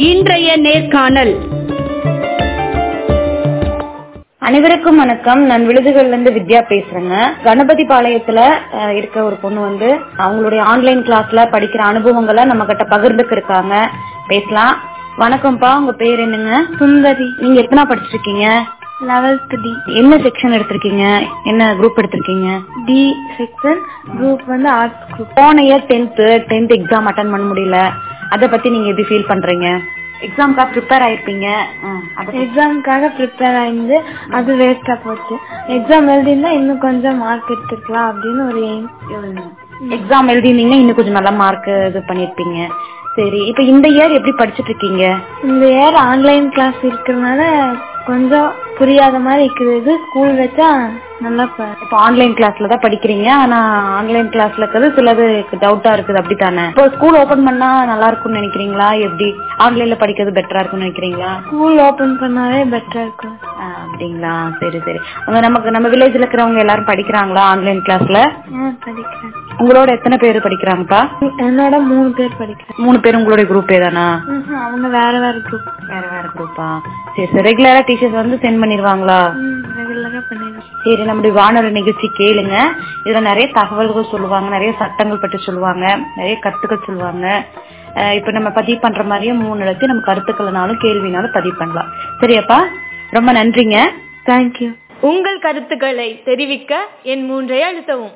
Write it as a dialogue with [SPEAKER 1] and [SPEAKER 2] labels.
[SPEAKER 1] இன்றைய நேர்காணல்
[SPEAKER 2] அனைவருக்கும் வணக்கம் நான் விழுதுகள்ல இருந்து வித்யா பேசுறேங்க கணபதி பாளையத்துல அஹ், இருக்க ஒரு பொண்ணு வந்து அவங்களுடைய ஆன்லைன் கிளாஸ்ல படிக்கிற அனுபவங்களை நம்ம கிட்ட பகிர்ந்துக்கு இருக்காங்க பேசலாம் வணக்கம்ப்பா உங்க பேர் என்னங்க சுந்தரி நீங்க எத்தனா படிச்சிருக்கீங்க
[SPEAKER 3] லெவல்த் டி
[SPEAKER 2] என்ன செக்ஷன் எடுத்திருக்கீங்க என்ன குரூப் எடுத்திருக்கீங்க
[SPEAKER 3] டி செக்ஷன் குரூப் வந்து ஆர்ட்ஸ் குரூப்
[SPEAKER 2] போன year tenth tenth exam attend பண்ண முடியல அத பத்தி நீங்க எப்படி ஃபீல் பண்றீங்க எக்ஸாம்க்காக ப்ரிப்பேர் ஆயிருப்பீங்க அஹ், அத பத்தி-
[SPEAKER 3] எக்ஸாமுக்காக ப்ரிப்பேர் ஆயிருந்து அது வேஸ்டா போச்சு எக்ஸாம் எழுதிருந்தா இன்னும் கொஞ்சம் மார்க் எடுத்துருக்கலாம் அப்படின்னு ஒரு எய்ம்
[SPEAKER 2] எக்ஸாம் எழுதிருந்தீங்கன்னா இன்னும் கொஞ்சம் நல்ல மார்க் இது பண்ணிருப்பீங்க சரி இப்ப இந்த இயர் எப்படி படிச்சிட்டு இருக்கீங்க
[SPEAKER 3] இந்த இயர் ஆன்லைன் கிளாஸ் இருக்கிறதுனால கொஞ்சம் புரியாத மாதிரி இருக்குது இது ஸ்கூல் வச்சா நல்லா ப-
[SPEAKER 2] இப்போ ஆன்லைன் கிளாஸ்ல தான் படிக்கிறீங்க ஆனா ஆன்லைன் கிளாஸ்ல இருக்கிறது சிலது டவுட்டா இருக்குது அப்படித்தானே இப்போ ஸ்கூல் ஓபன் பண்ணா நல்லா இருக்கும்னு நினைக்கிறீங்களா எப்படி ஆன்லைன்ல படிக்கிறது பெட்டரா இருக்கும்னு நினைக்கிறீங்களா
[SPEAKER 3] ஸ்கூல் ஓபன் பண்ணாவே பெட்டரா இருக்கும்
[SPEAKER 2] ஆ, அப்படிங்களா சரி சரி உங்க நமக்கு நம்ம வில்லேஜ்ல இருக்கிறவங்க எல்லாரும் படிக்கிறாங்களா ஆன்லைன் கிளாஸ்ல
[SPEAKER 3] ஆ, படிக்கிறேன்
[SPEAKER 2] உங்களோட எத்தனை பேர் படிக்கிறாங்கப்பா
[SPEAKER 3] என்னோட மூணு பேர் படிக்கிறேன்
[SPEAKER 2] மூணு பேர் உங்களுடைய குரூப் ஏதானா
[SPEAKER 3] ம்ஹும், அவங்க வேற வேற குரூப்
[SPEAKER 2] வேற வேற குரூப்பா சரி சரி ரெகுலரா டீச்சர்ஸ் வந்து சென்ட் பண்ணிடுவாங்களா
[SPEAKER 3] ரெகுலரா பண்ணிடுவேன்
[SPEAKER 2] சரி நம்முடைய வானொலி நிகழ்ச்சி கேளுங்க இதுல நிறைய தகவல்கள் சொல்லுவாங்க நிறைய சட்டங்கள் பற்றி சொல்லுவாங்க நிறைய கருத்துக்கள் சொல்லுவாங்க அஹ் இப்ப நம்ம பதிவு பண்ற மாதிரியே மூணு இடத்தையும் நம்ம கருத்துக்கள்னாலும் கேள்வினாலும் பதிவு பண்ணலாம் சரியாப்பா ரொம்ப நன்றிங்க
[SPEAKER 3] தேங்க்யூ
[SPEAKER 4] உங்கள் கருத்துக்களை தெரிவிக்க என் மூன்றை அழுத்தவும்